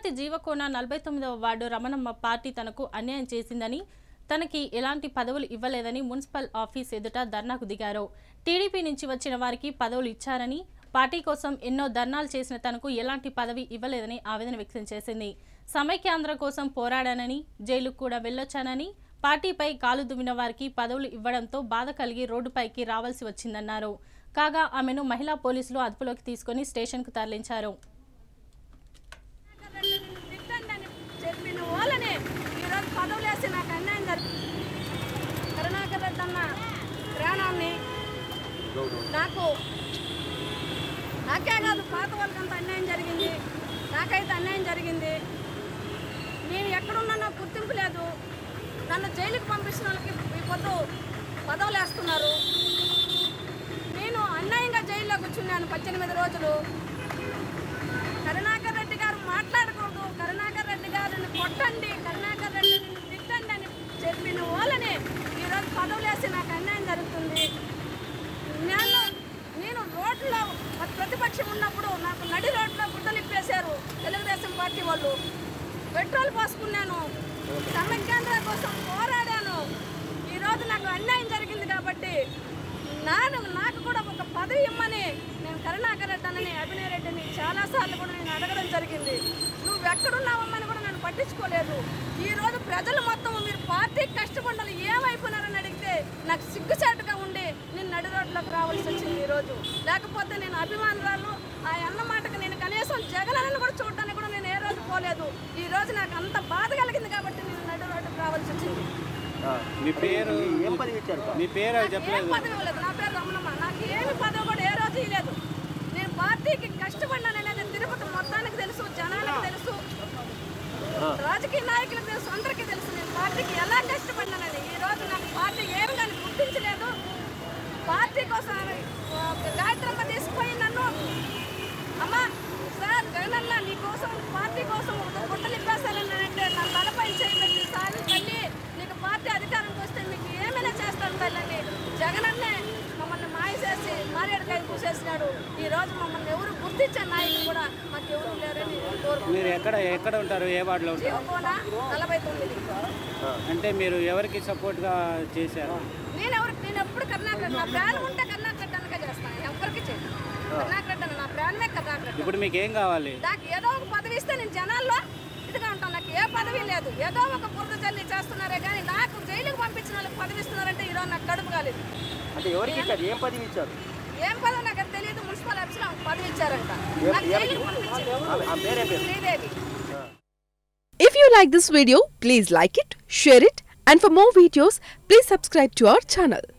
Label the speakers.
Speaker 1: తిరుపతి జీవకోన నలభై తొమ్మిదవ ward Ramanamma party తనకు అన్యాయం చేసిందని తనకి ఎలాంటి పదవులు ఇవ్వలేదని మున్సిపల్ ఆఫీస్ ఎదుట ధర్నాకు దిగారు టీడీపీ నుంచి వచ్చిన వారికి పదవులు ఇచ్చారని పార్టీ కోసం ఎన్నో ధర్నాలు చేసిన తనకు ఎలాంటి పదవి ఇవ్వలేదని ఆవేదన వ్యక్తం చేసింది సమైక్యాంధ్ర కోసం పోరాడానని జైలుకు కూడా వెళ్ళొచ్చానని పార్టీపై కాలు దువ్విన వారికి పదవులు ఇవ్వడంతో బాధ కలిగి రోడ్డుపైకి రావాల్సి వచ్చిందన్నారు కాగా ఆమెను మహిళా పోలీసులు అదుపులోకి తీసుకుని స్టేషన్కు తరలించారు
Speaker 2: తిట్టండి చెప్పిన వాళ్ళని ఈరోజు పదవులు వేసి నాకు అన్యాయం జరిగింది కరుణాకర్ రెడ్డి అన్న ప్రాణాన్ని నాకు నాకే కాదు పాత వాళ్ళకంత అన్యాయం జరిగింది నాకైతే అన్యాయం జరిగింది నేను ఎక్కడున్నా గుర్తింపు లేదు నన్ను జైలుకి పంపించిన వాళ్ళకి ఈ పొద్దు పదవులు వేస్తున్నారు నేను అన్యాయంగా జైల్లో కూర్చున్నాను పద్దెనిమిది రోజులు కరుణాకర్ రెడ్డి గారు మాట్లాడకూడదు కరుణాకర్ రెడ్డి గారిని కొట్టండి కరుణాకర్ రెడ్డిని తిట్టండి అని చెప్పిన వాళ్ళని ఈరోజు పదవులు వేసి నాకు అన్యాయం జరుగుతుంది నేను నేను రోడ్లో మరి ప్రతిపక్షం ఉన్నప్పుడు నాకు నడి రోడ్లో గుడ్డలు ఇప్పేశారు తెలుగుదేశం పార్టీ వాళ్ళు పెట్రోల్ పోసుకున్నాను సమైక్యాంధ్ర కోసం పోరాడాను ఈరోజు నాకు అన్యాయం జరిగింది కాబట్టి నాను నాకు కూడా ఒక పదవి ఇమ్మని నేను కరుణాకర్ రెడ్డి అన్నని అభినయ్ రెడ్డిని చాలాసార్లు కూడా నేను అడగడం జరిగింది నువ్వు ఎక్కడున్నావమ్మని కూడా నన్ను పట్టించుకోలేదు ఈ రోజు ప్రజలు మొత్తం మీరు పార్టీకి కష్టపడాలి ఏమైపోయినారని అడిగితే నాకు సిగ్గుచాటుగా ఉండి నేను నడి రోడ్లోకి రావాల్సి వచ్చింది ఈరోజు లేకపోతే నేను అభిమానురాలు ఆ అన్న మాటకు నేను కనీసం జగనన్నను కూడా చూడడానికి కూడా నేను ఏ రోజు పోలేదు ఈ రోజు నాకు అంత బాధ కలిగింది కాబట్టి నేను నడి రోడ్డుకు రావాల్సి వచ్చింది
Speaker 3: మీ పేరు
Speaker 4: ఏం పదవి ఇచ్చారు
Speaker 3: మీ పేరు అది
Speaker 2: ఏం
Speaker 3: చెప్పలేదు
Speaker 2: పదవి ఇవ్వలేదు నా పేరు రమణమ్మ నాకు ఏమి పదవి కూడా ఏ రోజు ఇవ్వలేదు నేను పార్టీకి కష్టపడినాను అనేది తిరుపతి మొత్తానికి తెలుసు జనానికి తెలుసు రాజకీయ నాయకులకు తెలుసు అందరికీ తెలుసు నేను పార్టీకి ఎలా కష్టపడినానని ఈ రోజు నాకు పార్టీ ఏమి కానీ గుర్తించలేదు పార్టీ కోసం ఆ, గాయత్రమ్మ తీసుకుపోయి నన్ను అమ్మ సార్ జగనన్న నీ కోసం పార్టీ కోసం ఒక గుట్టలు ఇప్పేస్తానని అంటే నా తలపై చేయబెట్టి సారి తల్లి నీకు పార్టీ అధికారంకి వస్తే మీకు ఏమైనా చేస్తాను తల్లని జగనన్నే మమ్మల్ని మాయ చేసి మారేడుకాయ పూసేసినాడు ఈ రోజు మమ్మల్ని ఎవరు గుర్తించే నాయకులు కూడా మాకు ఎవరు లేరని కోరుకుంటున్నాను
Speaker 3: మీరు ఎక్కడ ఎక్కడ ఉంటారు ఏ వార్డులో ఉంటారు
Speaker 2: జీవకోన నలభై తొమ్మిది
Speaker 3: అంటే మీరు ఎవరికి సపోర్ట్గా చేశారు
Speaker 2: నేను ఎవరు నేను ఎప్పుడు కర్ణాకర్ నా ప్రాణం ఉంటే కర్ణాకర్ అనక చేస్తాను ఎవరికి చేయను కర్ణాకర్ అన్న నా ప్రాణమే కర్ణాకర్
Speaker 3: ఇప్పుడు మీకు ఏం కావాలి
Speaker 2: నాకు ఏదో ఒక పదవి ఇస్తే నేను జనాల్లో ఇదిగా ఉంటాను నాకు ఏ పదవి లేదు ఏదో ఒక బురద జల్లి చేస్తున్నారే కానీ నాకు జైలుకి పంపించిన వాళ్ళకి పదవి ఇస్తున్నారంటే ఈరోజు నాకు కడుపు కాలేదు
Speaker 4: అంటే ఎవరికి ఇచ్చారు ఏం పదవి ఇచ్చారు
Speaker 2: ఏం పదవి నాకు అది తెలియదు మున్సిపల్ ఆఫీస్లో ఆమెకు పదవి ఇచ్చారంట నాకు జైలుకి పంపించారు
Speaker 4: ఆ పేరే పేరు
Speaker 2: Sridevi
Speaker 5: If you like this video, please like it, share it, and for more videos, please subscribe to our channel.